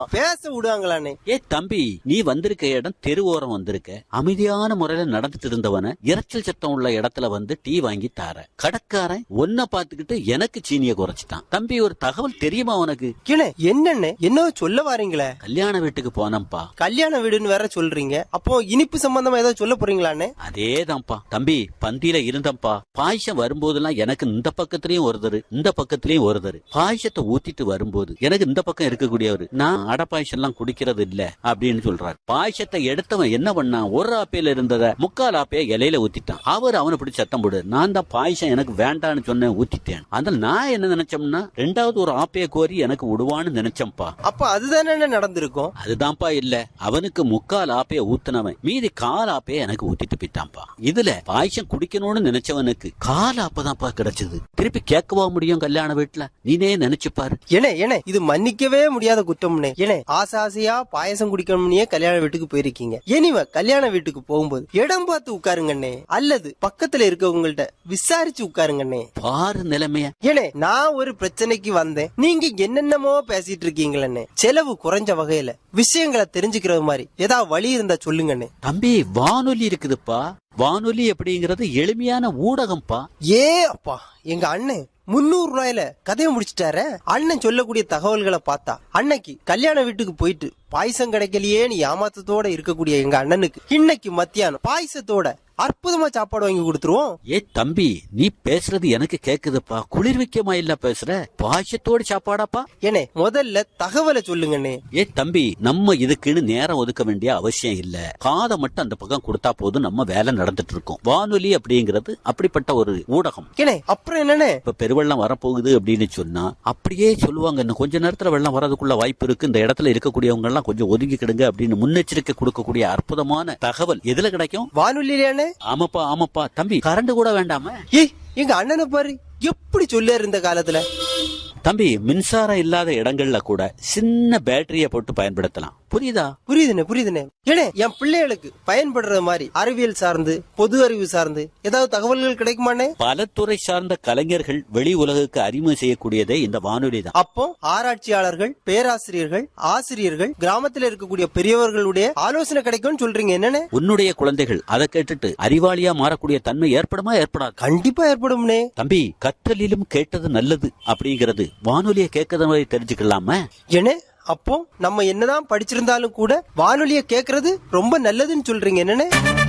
பேச விடுவாங்களாண்ணே ஏ தம்பி நீ வந்திருக்க இடம் தெருவோரம் வந்திருக்க அமைதியான முறையில நடந்துட்டு இருந்தவன இரைச்சல் சத்தம் உள்ள இடத்துல வந்து டீ வாங்கி தார கடைக்காரன் ஒன்ன பாத்துக்கிட்டு எனக்கு சீனிய குறைச்சிட்டான் தம்பி ஒரு தகவல் தெரியுமா உனக்கு கிணே என்னண்ணே என்ன சொல்ல வாரீங்களே கல்யாண வீட்டுக்கு போனப்பா கல்யாண வீடுன்னு வேற சொல்றீங்க அப்போ இனிப்பு சம்பந்தமா ஏதோ சொல்ல போறீங்களாண்ணே அதேதான்ப்பா தம்பி பந்தியில இருந்தப்பா பாயசம் வரும்போதெல்லாம் எனக்கு இந்த பக்கத்துலயும் ஒருத்தரு இந்த பக்கத்துலயும் ஒருத்தரு பாயசத்தை ஊத்திட்டு வரும்போது எனக்கு இந்த பக்கம் இருக்கக்கூடியவர் நான் அடை பாயசம் எல்லாம் குடிக்கிறது இல்ல அப்படின்னு சொல்றாரு பாயசத்தை எடுத்தவன் என்ன பண்ணான் ஒரு ஆப்பையில இருந்தத முக்கால் ஆப்பைய இலையில ஊத்திட்டான் அவர் அவனை பிடிச்சி சத்தம் போடு நான் தான் பாயசம் எனக்கு வேண்டான்னு சொன்னேன் ஊத்திட்டேன் அதனால நான் என்ன நினைச்சோம்னா ரெண்டாவது ஒரு ஆப்பைய கோரி எனக்கு விடுவான்னு நினைச்சேன்ப்பா அப்ப அதுதானே நடந்திருக்கும் அதுதான்ப்பா இல்ல அவனுக்கு முக்கால் ஆப்பைய ஊத்துனவன் மீதி கால் ஆப்பைய எனக்கு ஊத்திட்டு போயிட்டான்ப்பா இதுல பாயசம் குடிக்கணும்னு நினைச்சவனுக்கு கால் ஆப்பதான்ப்பா கிடைச்சது திருப்பி கேட்கவா முடியும் கல்யாண வீட்டுல நீனே நினைச்சு பாரு ஏனே ஏனே இது மன்னிக்கவே முடியாத குற்றம்னே ஏனே ஆசை ஆசையா பாயசம் குடிக்கணும்னே கல்யாண வீட்டுக்கு போயிருக்கீங்க இனிமே கல்யாண வீட்டுக்கு போகும்போது இடம் பார்த்து உட்காருங்கண்ணே அல்லது பக்கத்துல இருக்கவங்கள்ட்ட விசாரிச்சு உட்காருங்கண்ணே பாரு நிலைமைய ஏனே நான் ஒரு பிரச்சனைக்கு வந்தேன் நீங்க என்னென்னமோ பேசிட்டு இருக்கீங்களே செலவு குறைஞ்ச வகையில விஷயங்களை தெரிஞ்சுக்கிறது மாதிரி ஏதாவது வழி இருந்தா சொல்லுங்கண்ணே தம்பி வானொலி இருக்குதுப்பா வானொலி அப்படிங்கறது எளிமையான ஊடகம்ப்பா ஏ அப்பா எங்க அண்ணன் முன்னூறு ரூபாயில கதையை முடிச்சிட்டாரே அண்ணன் சொல்லக்கூடிய தகவல்களை பார்த்தா அன்னைக்கு கல்யாண வீட்டுக்கு போயிட்டு பாயசம் கிடைக்கலையேன்னு ஏமாத்தத்தோட இருக்கக்கூடிய எங்க அண்ணனுக்கு இன்னைக்கு மத்தியானம் பாயசத்தோட அற்புதமா சாப்பாடு வாங்கி கொடுத்துருவோம் ஏ தம்பி நீ பேசுறது எனக்கு கேக்குதுப்பா குளிர்விக்கமா இல்ல பேசுற பாயசத்தோட சாப்பாடாப்பா ஏனே முதல்ல தகவலை சொல்லுங்கண்ணே ஏ தம்பி நம்ம இதுக்குன்னு நேரம் ஒதுக்க வேண்டிய அவசியம் இல்ல காதை மட்டும் அந்த பக்கம் கொடுத்தா போதும் நம்ம வேலை நடந்துட்டு இருக்கும் வானொலி அப்படிங்கிறது அப்படிப்பட்ட ஒரு ஊடகம் ஏனே அப்புறம் என்னண்ணே இப்ப பெருவெள்ளம் வரப்போகுது அப்படின்னு சொன்னா அப்படியே சொல்லுவாங்க இன்னும் கொஞ்ச நேரத்துல வெள்ளம் வரதுக்குள்ள வாய்ப்பு இருக்கு இந்த இடத்துல இருக்கக்கூடியவங்க எல்லாம் கொஞ்சம் ஒதுங்கிக்கிடுங்க அப்படின்னு முன்னெச்சரிக்கை கொடுக்கக்கூடிய அற்புதமான தகவல் எதுல கிடைக்கும் வானொலியிலானே ஆமாப்பா ஆமாப்பா தம்பி கரண்ட் கூட வேண்டாம ஏய் எங்க அண்ணனை பாரு எப்படி சொல்ல இருந்த காலத்துல தம்பி மின்சாரம் இல்லாத இடங்கள்ல கூட சின்ன பேட்டரிய போட்டு பயன்படுத்தலாம் புரியுதா புரியுதுண்ணே புரியுதுண்ணே ஏனே என் பிள்ளைகளுக்கு பயன்படுற மாதிரி அறிவியல் சார்ந்து பொது அறிவு சார்ந்து ஏதாவது தகவல்கள் கிடைக்குமாண்ணே பல துறை சார்ந்த கலைஞர்கள் வெளி உலகுக்கு அறிமுகம் செய்யக்கூடியதே இந்த வானொலி தான் அப்போ ஆராய்ச்சியாளர்கள் பேராசிரியர்கள் ஆசிரியர்கள் கிராமத்துல இருக்கக்கூடிய பெரியவர்களுடைய ஆலோசனை கிடைக்கும்னு சொல்றீங்க என்னண்ணே உன்னுடைய குழந்தைகள் அதை கேட்டுட்டு அறிவாளியா மாறக்கூடிய தன்மை ஏற்படுமா ஏற்படாது கண்டிப்பா ஏற்படும்னே தம்பி கற்றலிலும் கேட்டது நல்லது அப்படிங்கிறது வானொலியை கேட்கறதை தெரிஞ்சுக்கலாமா ஏனே அப்போ நம்ம என்னதான் படிச்சிருந்தாலும் கூட வானொலிய கேக்குறது ரொம்ப நல்லதுன்னு சொல்றீங்க என்னண்ணே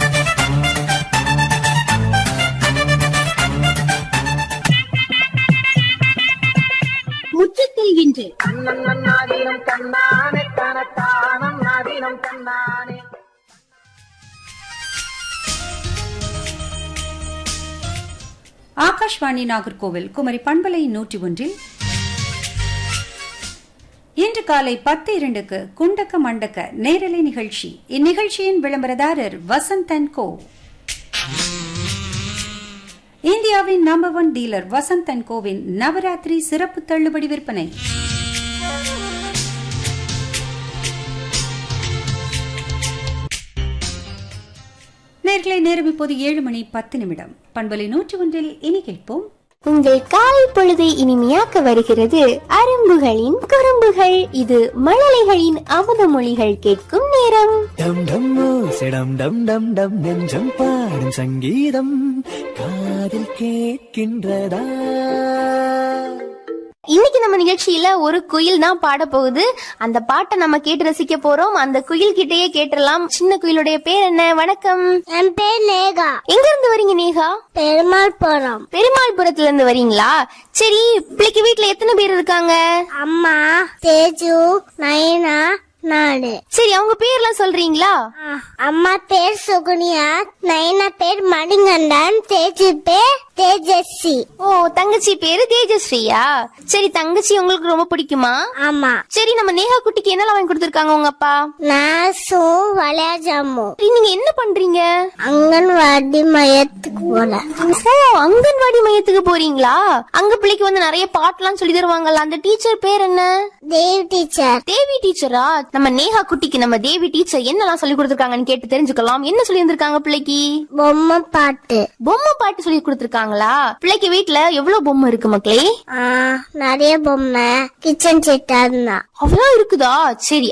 முற்றத்தில் இன்று ஆகாஷ்வாணி நாகர்கோவில் குமரி பண்பலை நூற்றி ஒன்றில் இன்று காலை பத்து இரண்டுக்கு குண்டக்க மண்டக்க நேரலை நிகழ்ச்சி இந்நிகழ்ச்சியின் விளம்பரதாரர் வசந்த் அண்ட் கோ இந்தியாவின் number one dealer Vasanth and கோவின் நவராத்திரி சிறப்பு தள்ளுபடி விற்பனை நேர்களை நேரம் இப்போது ஏழு மணி பத்து நிமிடம் பண்பலை நூற்றி ஒன்றில் இனி கேட்போம் உங்கள் காலை பொழுதை இனிமையாக்க வருகிறது அரும்புகளின் குறும்புகள் இது மழலைகளின் அமுத மொழிகள் கேட்கும் நேரம் டம் டம் சிடம் டம் டம் டம் நெஞ்சம் பாடும் சங்கீதம் காதில் கேட்கின்றதா இன்னைக்கு நம்ம நிகழ்ச்சியில ஒரு குயில் தான் பாட போகுது அந்த பாட்டை நம்ம கேட்டு ரசிக்க போறோம் அந்த குயில் கிட்டயே கேட்டுறலாம் சின்ன குயிலுடைய பேர் என்ன வணக்கம் என் பேர் நேகா எங்க இருந்து வரீங்க நேகா பெருமாள் புறம் பெருமாள்புரத்துல இருந்து வரீங்களா சரி பிள்ளைக்கு வீட்ல எத்தனை பேர் இருக்காங்க அம்மா தேஜு நயனா நானு சரி அவங்க பேர்லாம் சொல்றீங்களா ஆ, அம்மா பேர் சுகுனியா நயனா பேர் மணிகண்டன் தேஜு பேர் தேஜஸ்வி ஓ தங்கச்சி பேரு தேஜஸ்ரீயா சரி தங்கச்சி உங்களுக்கு ரொம்ப பிடிக்குமா ஆமா சரி நம்ம நேஹா குட்டிக்கு என்னெல்லாம் வாங்கி கொடுத்துருக்காங்க உங்க அப்பா நாசும் விளையாஜாமும் சரி, நீங்க என்ன பண்றீங்க அங்கன்வாடி மையத்துக்கு போல ஓ அங்கன்வாடி மையத்துக்கு போறீங்களா அங்க பிள்ளைக்கு வந்து நிறைய பாட்டுலாம் சொல்லி தருவாங்கல்ல அந்த டீச்சர் பேர் என்ன தேவ் டீச்சர் தேவி டீச்சரா நம்ம நேஹா குட்டிக்கு நம்ம தேவி டீச்சர் என்னெல்லாம் சொல்லி கொடுத்துருக்காங்கன்னு கேட்டு தெரிஞ்சுக்கலாம் என்ன சொல்லி இருந்திருக்காங்க பிள்ளைக்கு பொம்மை பாட்டு பொம்மை பாட்டு சொல்லி கொடுத்துருக்காங்களா இருக்காங்களா பிள்ளைக்கு வீட்ல எவ்வளவு பொம்மை இருக்கு மக்களே ஆ, நிறைய பொம்மை கிச்சன் செட்டா இருந்தா அவ்வளவு இருக்குதா சரி